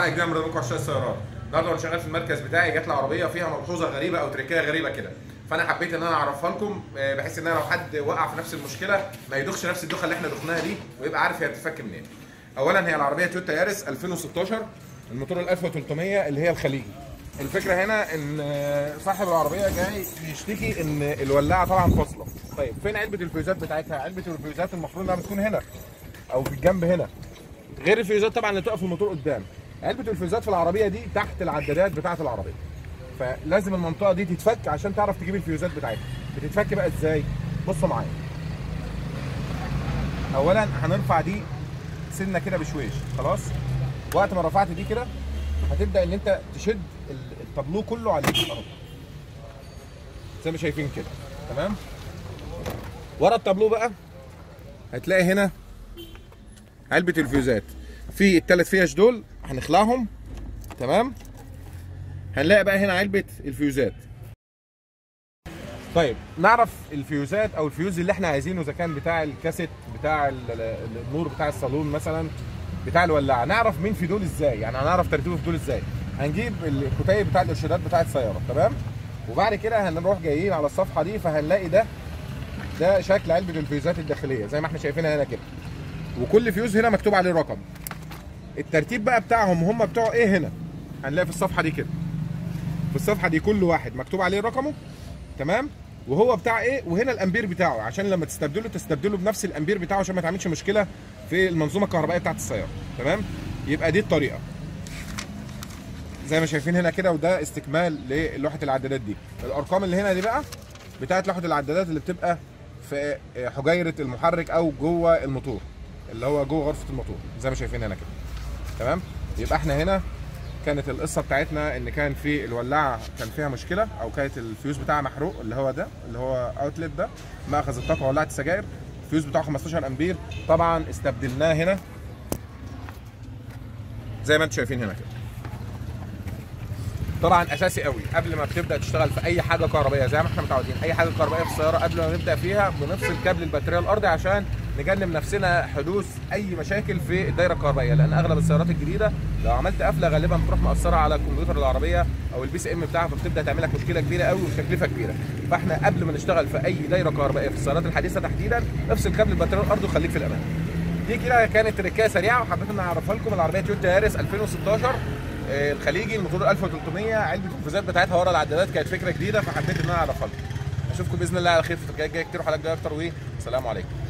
حلقه جديده من برنامج عشاق السيارات النهارده وانا شغال في المركز بتاعي جات لي عربيه فيها ملحوظه غريبه او تركيه غريبه كده فانا حبيت ان انا اعرفها لكم آه، بحيث ان انا لو حد وقع في نفس المشكله ما يدخش نفس الدخه اللي احنا دخناها دي ويبقى عارف هي بتتفك منين اولا هي العربيه تويوتا يارس 2016 الموتور ال 1300 اللي هي الخليجي الفكره هنا ان آه، صاحب العربيه جاي بيشتكي ان الولاعه طبعا فاصله طيب فين علبه الفيوزات بتاعتها علبه الفيوزات المفروض انها بتكون هنا او في الجنب هنا غير الفيوزات طبعا اللي تقف في الموتور قدام علبه الفيوزات في العربيه دي تحت العدادات بتاعه العربيه فلازم المنطقه دي تتفك عشان تعرف تجيب الفيوزات بتاعتها بتتفك بقى ازاي بصوا معايا اولا هنرفع دي سنه كده بشويش خلاص وقت ما رفعت دي كده هتبدا ان انت تشد ال- التابلو كله عليك اهو زي ما شايفين كده تمام ورا التابلو بقى هتلاقي هنا علبه الفيوزات في الثلاث فيش دول هنخلعهم تمام هنلاقي بقى هنا علبه الفيوزات طيب نعرف الفيوزات او الفيوز اللي احنا عايزينه اذا كان بتاع الكاسيت بتاع ال- ال- النور بتاع الصالون مثلا بتاع الولاعه نعرف مين في دول ازاي يعني هنعرف ترتيبه في دول ازاي هنجيب الكتيب بتاع الارشادات بتاع السياره تمام وبعد كده هنروح جايين على الصفحه دي فهنلاقي ده ده شكل علبه الفيوزات الداخليه زي ما احنا شايفينها هنا كده وكل فيوز هنا مكتوب عليه رقم الترتيب بقى بتاعهم هم بتوع ايه هنا هنلاقي في الصفحه دي كده في الصفحه دي كل واحد مكتوب عليه رقمه تمام وهو بتاع ايه وهنا الامبير بتاعه عشان لما تستبدله تستبدله بنفس الامبير بتاعه عشان ما تعملش مشكله في المنظومه الكهربائيه بتاعت السياره تمام يبقى دي الطريقه زي ما شايفين هنا كده وده استكمال للوحه العدادات دي الارقام اللي هنا دي بقى بتاعت لوحه العدادات اللي بتبقى في حجيره المحرك او جوه الموتور اللي هو جوه غرفه الموتور زي ما شايفين هنا كده تمام يبقى احنا هنا كانت القصه بتاعتنا ان كان في الولاعه كان فيها مشكله او كانت الفيوز بتاعها محروق اللي هو ده اللي هو اوتلت ده ماخذ الطاقه ولاعه السجاير الفيوز بتاعه 15 امبير طبعا استبدلناه هنا زي ما انتم شايفين هنا كده طبعا اساسي قوي قبل ما بتبدا تشتغل في اي حاجه كهربائيه زي ما احنا متعودين اي حاجه كهربائيه في السياره قبل ما نبدا فيها بنفصل كابل البطاريه الارضي عشان نجنب نفسنا حدوث اي مشاكل في الدايره الكهربائيه لان اغلب السيارات الجديده لو عملت قفله غالبا بتروح مأثره على كمبيوتر العربيه او البي سي ام بتاعها فبتبدا تعمل لك مشكله كبيره قوي وتكلفه كبيره فاحنا قبل ما نشتغل في اي دايره كهربائيه في السيارات الحديثه تحديدا افصل كابل البطاريه الارضي وخليك في الامان دي كده كانت تركيه سريعه وحبيت ان اعرفها لكم العربيه تويوتا يارس 2016 آه، الخليجي الموتور 1300 علبه الفوزات بتاعتها ورا العدادات كانت فكره جديده فحبيت ان انا اعرفها لكم اشوفكم باذن الله على خير في التركيه الجايه كتير وحلقات جايه اكتر والسلام عليكم